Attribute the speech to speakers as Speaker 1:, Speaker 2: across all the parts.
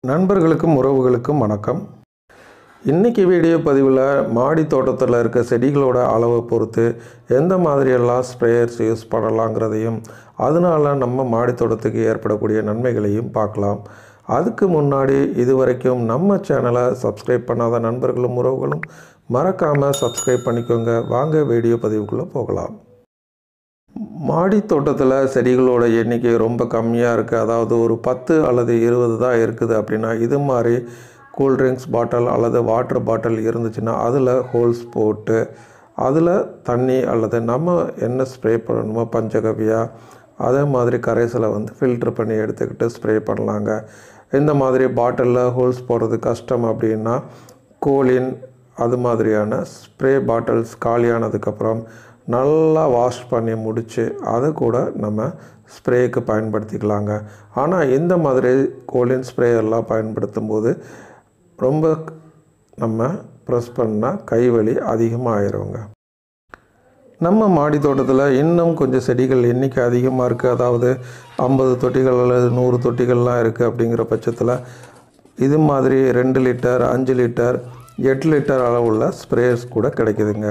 Speaker 1: நண்பர்களுக்கும் உறவுகளுக்கும் வணக்கம் இன்றைக்கி வீடியோ பதிவில் மாடி தோட்டத்தில் இருக்க செடிகளோட அளவை பொறுத்து எந்த மாதிரியெல்லாம் ஸ்ப்ரேயர்ஸ் யூஸ் பண்ணலாங்கிறதையும் அதனால நம்ம மாடி தோட்டத்துக்கு ஏற்படக்கூடிய நன்மைகளையும் பார்க்கலாம் அதுக்கு முன்னாடி இதுவரைக்கும் நம்ம சேனலை சப்ஸ்கிரைப் பண்ணாத நண்பர்களும் உறவுகளும் மறக்காமல் சப்ஸ்கிரைப் பண்ணிக்கோங்க வாங்க வீடியோ பதிவுக்குள்ளே போகலாம் மாடி தோட்டத்தில் செடிகளோட எண்ணிக்கை ரொம்ப கம்மியாக இருக்குது அதாவது ஒரு பத்து அல்லது இருபது தான் இருக்குது அப்படின்னா இது மாதிரி கூல்ட்ரிங்க்ஸ் பாட்டில் அல்லது வாட்டர் பாட்டில் இருந்துச்சுன்னா அதில் ஹோல்ஸ் போட்டு அதில் தண்ணி அல்லது நம்ம என்ன ஸ்ப்ரே பண்ணணுமோ பஞ்சகவியா அதே மாதிரி கரைசலை வந்து ஃபில்ட்ரு பண்ணி எடுத்துக்கிட்டு ஸ்ப்ரே பண்ணலாங்க இந்த மாதிரி பாட்டிலில் ஹோல்ஸ் போடுறது கஷ்டம் அப்படின்னா கோலின் அது மாதிரியான ஸ்ப்ரே பாட்டில்ஸ் காலியானதுக்கப்புறம் நல்லா வாஷ் பண்ணி முடித்து அதை கூட நம்ம ஸ்ப்ரேக்கு பயன்படுத்திக்கலாங்க ஆனால் இந்த மாதிரி கோலின் ஸ்ப்ரேயர்லாம் பயன்படுத்தும் போது ரொம்ப நம்ம ப்ரெஸ் பண்ணால் கைவலி அதிகமாக ஆயிருங்க நம்ம மாடி தோட்டத்தில் இன்னும் கொஞ்சம் செடிகள் எண்ணிக்கை அதிகமாக இருக்குது அதாவது ஐம்பது தொட்டிகள் அல்லது நூறு தொட்டிகள்லாம் இருக்குது அப்படிங்கிற பட்சத்தில் இது மாதிரி ரெண்டு லிட்டர் அஞ்சு லிட்டர் எட்டு லிட்டர் அளவுள்ள ஸ்ப்ரேயர்ஸ் கூட கிடைக்குதுங்க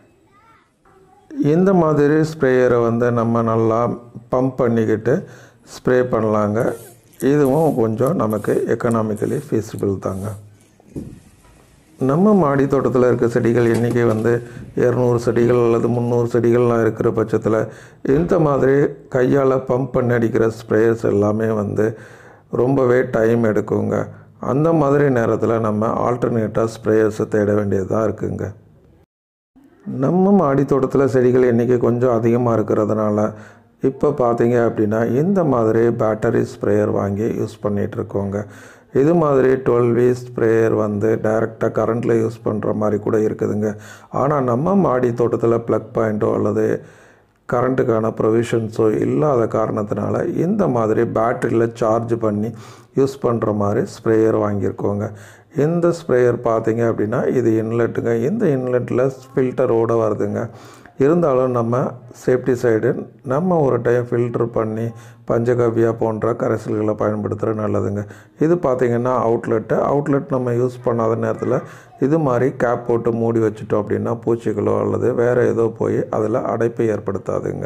Speaker 1: இந்த மாதிரி ஸ்ப்ரேயரை வந்து நம்ம நல்லா பம்ப் பண்ணிக்கிட்டு ஸ்ப்ரே பண்ணலாங்க இதுவும் கொஞ்சம் நமக்கு எக்கனாமிக்கலி ஃபீஸிபிள் தாங்க நம்ம மாடி தோட்டத்தில் இருக்க செடிகள் எண்ணிக்கை வந்து இரநூறு செடிகள் அல்லது முந்நூறு செடிகள்லாம் இருக்கிற பட்சத்தில் இந்த மாதிரி கையால் பம்ப் பண்ணி அடிக்கிற ஸ்ப்ரேயர்ஸ் எல்லாமே வந்து ரொம்பவே டைம் எடுக்குங்க அந்த மாதிரி நேரத்தில் நம்ம ஆல்டர்னேட்டாக ஸ்ப்ரேயர்ஸை தேட வேண்டியதாக இருக்குங்க நம்ம மாடி தோட்டத்தில் செடிகள் எண்ணிக்கை கொஞ்சம் அதிகமாக இருக்கிறதுனால இப்போ பார்த்தீங்க அப்படின்னா இந்த மாதிரி பேட்டரி ஸ்ப்ரேயர் வாங்கி யூஸ் பண்ணிகிட்ருக்கோங்க இது மாதிரி டுவெல் வி ஸ்ப்ரேயர் வந்து டைரெக்டாக கரண்ட்டில் யூஸ் பண்ணுற மாதிரி கூட இருக்குதுங்க ஆனால் நம்ம மாடி தோட்டத்தில் ப்ளக் பாயிண்ட்டோ அல்லது கரண்ட்டுக்கான ப்ரொவிஷன்ஸோ இல்லாத காரணத்தினால இந்த மாதிரி பேட்டரியில் சார்ஜ் பண்ணி யூஸ் பண்ணுற மாதிரி ஸ்ப்ரேயர் வாங்கியிருக்கோங்க இந்த ஸ்ப்ரேயர் பார்த்தீங்க அப்படின்னா இது இன்லெட்டுங்க இந்த இன்லெட்டில் ஃபில்டரோடு வருதுங்க இருந்தாலும் நம்ம சேஃப்டி சைடு நம்ம ஒரு டைம் ஃபில்டர் பண்ணி பஞ்சகவ்யா போன்ற கரைசல்களை பயன்படுத்துகிறது நல்லதுங்க இது பார்த்திங்கன்னா அவுட்லெட்டு அவுட்லெட் நம்ம யூஸ் பண்ணாத நேரத்தில் இது மாதிரி கேப் போட்டு மூடி வச்சுட்டோம் அப்படின்னா பூச்சிகளோ அல்லது வேறு ஏதோ போய் அதில் அடைப்பை ஏற்படுத்தாதுங்க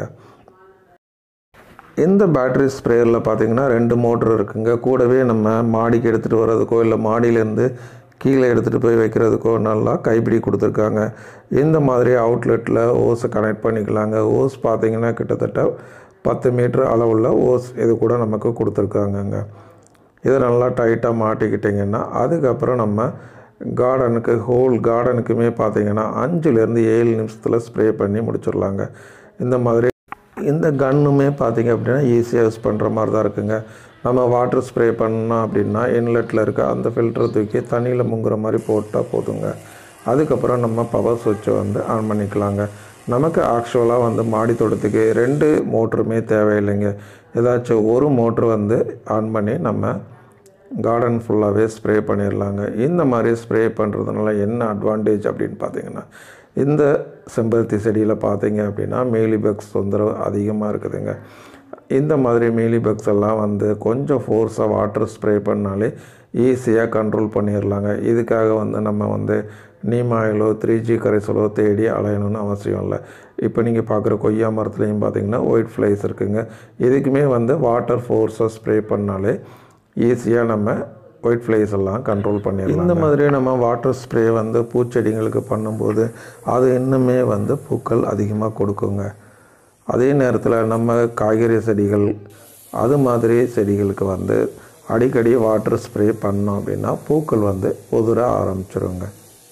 Speaker 1: இந்த பேட்டரி ஸ்ப்ரேயரில் பார்த்திங்கன்னா ரெண்டு மோட்ரு இருக்குங்க கூடவே நம்ம மாடிக்கு எடுத்துகிட்டு வர்றதுக்கோ இல்லை மாடியிலேருந்து கீழே எடுத்துகிட்டு போய் வைக்கிறதுக்கோ நல்லா கைப்பிடி கொடுத்துருக்காங்க இந்த மாதிரி அவுட்லெட்டில் ஓஸை கனெக்ட் பண்ணிக்கலாங்க ஓஸ் பார்த்திங்கன்னா கிட்டத்தட்ட பத்து மீட்டர் அளவுள்ள ஓஸ் இது கூட நமக்கு கொடுத்துருக்காங்கங்க இதை நல்லா டைட்டாக மாட்டிக்கிட்டிங்கன்னா அதுக்கப்புறம் நம்ம கார்டனுக்கு ஹோல் கார்டனுக்குமே பார்த்திங்கன்னா அஞ்சுலேருந்து ஏழு நிமிஷத்தில் ஸ்ப்ரே பண்ணி முடிச்சிடலாங்க இந்த மாதிரி இந்த கன்னுமே பார்த்திங்க அப்படின்னா ஈஸியாக யூஸ் பண்ணுற மாதிரி தான் இருக்குங்க நம்ம வாட்டர் ஸ்ப்ரே பண்ணோம் அப்படின்னா இன்லெட்டில் இருக்க அந்த ஃபில்டரை தூக்கி தண்ணியில் முங்குற மாதிரி போட்டால் போதுங்க அதுக்கப்புறம் நம்ம பவர் சுவிட்சை வந்து ஆன் பண்ணிக்கலாங்க நமக்கு ஆக்சுவலாக வந்து மாடி தோட்டத்துக்கு ரெண்டு மோட்ருமே தேவையில்லைங்க ஏதாச்சும் ஒரு மோட்ரு வந்து ஆன் பண்ணி நம்ம கார்டன் ஃபுல்லாகவே ஸ்ப்ரே பண்ணிடலாங்க இந்த மாதிரி ஸ்ப்ரே பண்ணுறதுனால என்ன அட்வான்டேஜ் அப்படின்னு பார்த்தீங்கன்னா இந்த செம்பருத்தி செடியில் பார்த்தீங்க அப்படின்னா மீலிபக்ஸ் தொந்தரவு அதிகமாக இருக்குதுங்க இந்த மாதிரி மீலிபக்ஸ் எல்லாம் வந்து கொஞ்சம் ஃபோர்ஸாக வாட்டர் ஸ்ப்ரே பண்ணாலே ஈஸியாக கண்ட்ரோல் பண்ணிடலாங்க இதுக்காக வந்து நம்ம வந்து நீம் ஆயிலோ த்ரீ ஜி கரைசலோ தேடி அலையணும்னு அவசியம் இல்லை இப்போ நீங்கள் பார்க்குற கொய்யா மரத்துலேயும் பார்த்தீங்கன்னா ஒயிட் ஃப்ளைஸ் இருக்குங்க இதுக்குமே வந்து வாட்டர் ஃபோர்ஸாக ஸ்ப்ரே பண்ணாலே ஈஸியாக நம்ம ஒயிட் ஃப்ளைஸ் எல்லாம் கண்ட்ரோல் பண்ணிடலாம் இந்த மாதிரி நம்ம வாட்டர் ஸ்ப்ரே வந்து பூச்செடிங்களுக்கு பண்ணும்போது அது இன்னுமே வந்து பூக்கள் அதிகமாக கொடுக்குங்க அதே நேரத்தில் நம்ம காய்கறி செடிகள் அது மாதிரி செடிகளுக்கு வந்து அடிக்கடி வாட்டர் ஸ்ப்ரே பண்ணோம் அப்படின்னா பூக்கள் வந்து உதிர ஆரம்பிச்சிருங்க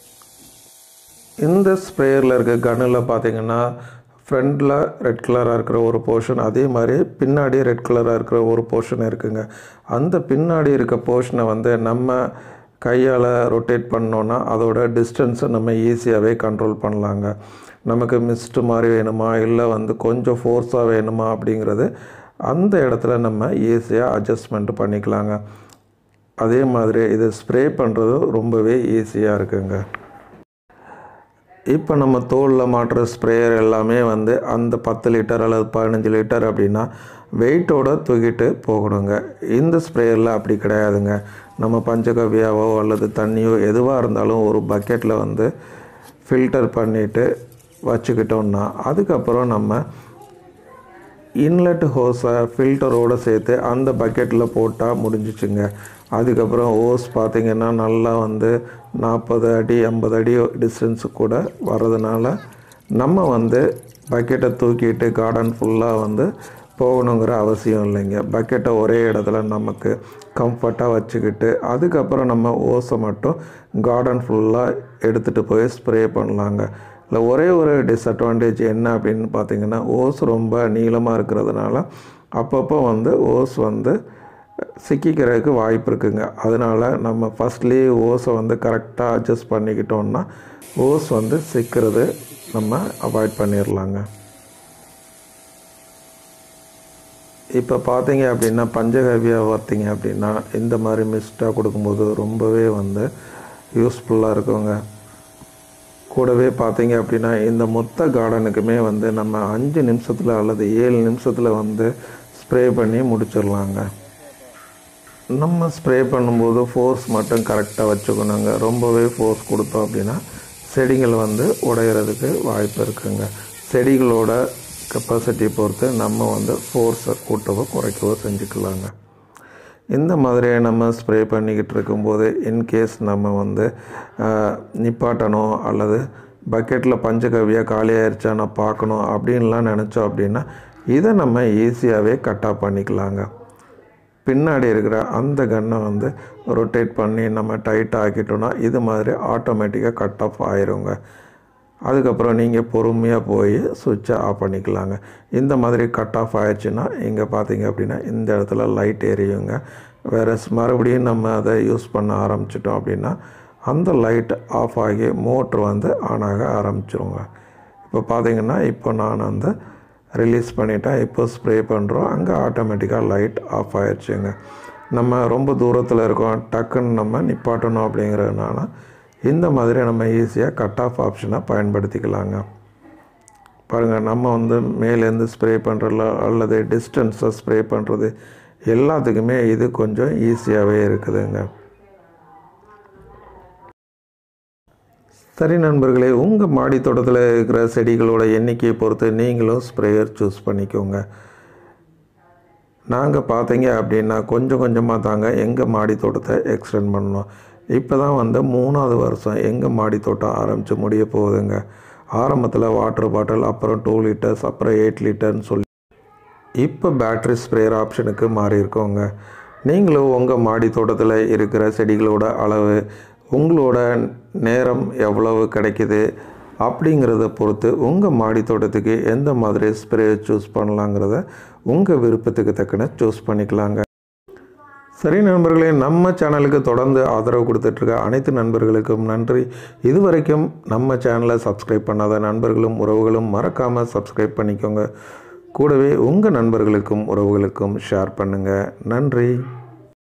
Speaker 1: இந்த ஸ்ப்ரேயரில் இருக்க கன்னில் பார்த்திங்கன்னா ஃப்ரண்டில் ரெட் கலராக இருக்கிற ஒரு போர்ஷன் அதே மாதிரி பின்னாடி ரெட் கலராக இருக்கிற ஒரு போர்ஷன் இருக்குங்க அந்த பின்னாடி இருக்க போர்ஷனை வந்து நம்ம கையால் ரொட்டேட் பண்ணோன்னா அதோட டிஸ்டன்ஸை நம்ம ஈஸியாகவே கண்ட்ரோல் பண்ணலாங்க நமக்கு மிஸ்ட்டு மாதிரி வேணுமா இல்லை வந்து கொஞ்சம் ஃபோர்ஸாக வேணுமா அப்படிங்கிறது அந்த இடத்துல நம்ம ஈஸியாக அட்ஜஸ்ட்மெண்ட் பண்ணிக்கலாங்க அதே மாதிரி இது ஸ்ப்ரே பண்ணுறது ரொம்பவே ஈஸியாக இருக்குங்க இப்போ நம்ம தோலில் மாட்டுற ஸ்ப்ரேயர் எல்லாமே வந்து அந்த பத்து லிட்டர் அல்லது பதினஞ்சு லிட்டர் அப்படின்னா வெயிட்டோட தூக்கிட்டு போகணுங்க இந்த ஸ்ப்ரேயரில் அப்படி கிடையாதுங்க நம்ம பஞ்சகவ்யாவோ அல்லது தண்ணியோ எதுவாக இருந்தாலும் ஒரு பக்கெட்டில் வந்து ஃபில்டர் பண்ணிவிட்டு வச்சுக்கிட்டோம்னா அதுக்கப்புறம் நம்ம இன்லெட் ஹோஸை ஃபில்டரோடு சேர்த்து அந்த பக்கெட்டில் போட்டால் முடிஞ்சிச்சுங்க அதுக்கப்புறம் ஹோஸ் பார்த்திங்கன்னா நல்லா வந்து நாற்பது அடி ஐம்பது அடி டிஸ்டன்ஸு கூட வர்றதுனால நம்ம வந்து பக்கெட்டை தூக்கிட்டு கார்டன் ஃபுல்லாக வந்து போகணுங்கிற அவசியம் இல்லைங்க பக்கெட்டை ஒரே இடத்துல நமக்கு கம்ஃபர்ட்டாக வச்சுக்கிட்டு அதுக்கப்புறம் நம்ம ஓஸை மட்டும் கார்டன் ஃபுல்லாக எடுத்துகிட்டு போய் ஸ்ப்ரே பண்ணலாங்க இல்லை ஒரே ஒரு டிஸ்அட்வான்டேஜ் என்ன அப்படின்னு பார்த்தீங்கன்னா ஓஸ் ரொம்ப நீளமாக இருக்கிறதுனால அப்பப்போ வந்து ஓஸ் வந்து சிக்கிக்கிறதுக்கு வாய்ப்பு இருக்குங்க அதனால் நம்ம ஃபஸ்ட்லேயே ஓஸை வந்து கரெக்டாக அட்ஜஸ்ட் பண்ணிக்கிட்டோம்னா ஓஸ் வந்து சிக்கிறது நம்ம அவாய்ட் பண்ணிடலாங்க இப்போ பார்த்தீங்க அப்படின்னா பஞ்சகவ்யா பார்த்தீங்க அப்படின்னா இந்த மாதிரி மிஸ்டாக கொடுக்கும்போது ரொம்பவே வந்து யூஸ்ஃபுல்லாக இருக்குங்க கூடவே பார்த்தீங்க அப்படின்னா இந்த மொத்த கார்டனுக்குமே வந்து நம்ம அஞ்சு நிமிஷத்தில் அல்லது ஏழு நிமிஷத்தில் வந்து ஸ்ப்ரே பண்ணி முடிச்சிடலாங்க நம்ம ஸ்ப்ரே பண்ணும்போது ஃபோர்ஸ் மட்டும் கரெக்டாக வச்சுக்கணுங்க ரொம்பவே ஃபோர்ஸ் கொடுத்தோம் அப்படின்னா செடிகள் வந்து உடையிறதுக்கு வாய்ப்பு இருக்குங்க செடிகளோட கெப்பாசிட்டி பொறுத்து நம்ம வந்து ஃபோர்ஸை கூட்டவோ குறைக்கவோ செஞ்சுக்கலாங்க இந்த மாதிரி நம்ம ஸ்ப்ரே பண்ணிக்கிட்டு இருக்கும்போது இன்கேஸ் நம்ம வந்து நிப்பாட்டணும் அல்லது பக்கெட்டில் பஞ்சகவியாக காலியாயிருச்சா நான் பார்க்கணும் அப்படின்லாம் நினச்சோம் அப்படின்னா இதை நம்ம ஈஸியாகவே கட் ஆஃப் பண்ணிக்கலாங்க பின்னாடி இருக்கிற அந்த கன்னை வந்து ரொட்டேட் பண்ணி நம்ம டைட் ஆக்கிட்டோன்னா இது மாதிரி ஆட்டோமேட்டிக்காக கட் ஆஃப் ஆயிருங்க அதுக்கப்புறம் நீங்கள் பொறுமையாக போய் சுவிட்சை ஆஃப் பண்ணிக்கலாங்க இந்த மாதிரி கட் ஆஃப் ஆயிடுச்சுன்னா இங்கே பார்த்தீங்க அப்படின்னா இந்த இடத்துல லைட் எரியுங்க வேறு மறுபடியும் நம்ம அதை யூஸ் பண்ண ஆரம்பிச்சிட்டோம் அப்படின்னா அந்த லைட் ஆஃப் ஆகி மோட்ரு வந்து ஆன் ஆக ஆரம்பிச்சிருங்க இப்போ பார்த்தீங்கன்னா இப்போ நான் வந்து ரிலீஸ் பண்ணிட்டேன் இப்போ ஸ்ப்ரே பண்ணுறோம் அங்கே ஆட்டோமேட்டிக்காக லைட் ஆஃப் ஆயிடுச்சுங்க நம்ம ரொம்ப தூரத்தில் இருக்கோம் டக்குன்னு நம்ம நிப்பாட்டணும் அப்படிங்கிறதுனால இந்த மாதிரி நம்ம ஈஸியாக கட் ஆஃப் ஆப்ஷனை பயன்படுத்திக்கலாங்க பாருங்கள் நம்ம வந்து மேலேருந்து ஸ்ப்ரே பண்ணுறல அல்லது டிஸ்டன்ஸை ஸ்ப்ரே பண்ணுறது எல்லாத்துக்குமே இது கொஞ்சம் ஈஸியாகவே இருக்குதுங்க சரி நண்பர்களே உங்கள் மாடி தோட்டத்தில் இருக்கிற செடிகளோட எண்ணிக்கையை பொறுத்து நீங்களும் ஸ்ப்ரேயர் சூஸ் பண்ணிக்கோங்க நாங்கள் பார்த்தீங்க அப்படின்னா கொஞ்சம் கொஞ்சமாக தாங்க எங்கள் மாடி தோட்டத்தை எக்ஸ்டெண்ட் பண்ணோம் இப்போ தான் வந்து மூணாவது வருஷம் எங்கள் மாடி தோட்டம் ஆரம்பித்து முடிய போகுதுங்க ஆரம்பத்தில் வாட்டர் பாட்டில் அப்புறம் டூ லிட்டர்ஸ் அப்புறம் எயிட் லிட்டர்னு சொல்லி இப்போ பேட்ரி ஸ்ப்ரேயர் ஆப்ஷனுக்கு மாறி இருக்கோங்க நீங்களும் உங்கள் மாடி தோட்டத்தில் இருக்கிற செடிகளோட அளவு உங்களோட நேரம் எவ்வளவு கிடைக்குது அப்படிங்கிறத பொறுத்து உங்கள் மாடி தோட்டத்துக்கு எந்த மாதிரி ஸ்ப்ரே சூஸ் பண்ணலாங்கிறத உங்கள் விருப்பத்துக்கு தக்கன சூஸ் பண்ணிக்கலாங்க சரி நண்பர்களே நம்ம சேனலுக்கு தொடர்ந்து ஆதரவு கொடுத்துட்ருக்க அனைத்து நண்பர்களுக்கும் நன்றி இதுவரைக்கும் நம்ம சேனலை சப்ஸ்கிரைப் பண்ணாத நண்பர்களும் உறவுகளும் மறக்காமல் சப்ஸ்கிரைப் பண்ணிக்கோங்க கூடவே உங்கள் நண்பர்களுக்கும் உறவுகளுக்கும் ஷேர் பண்ணுங்கள் நன்றி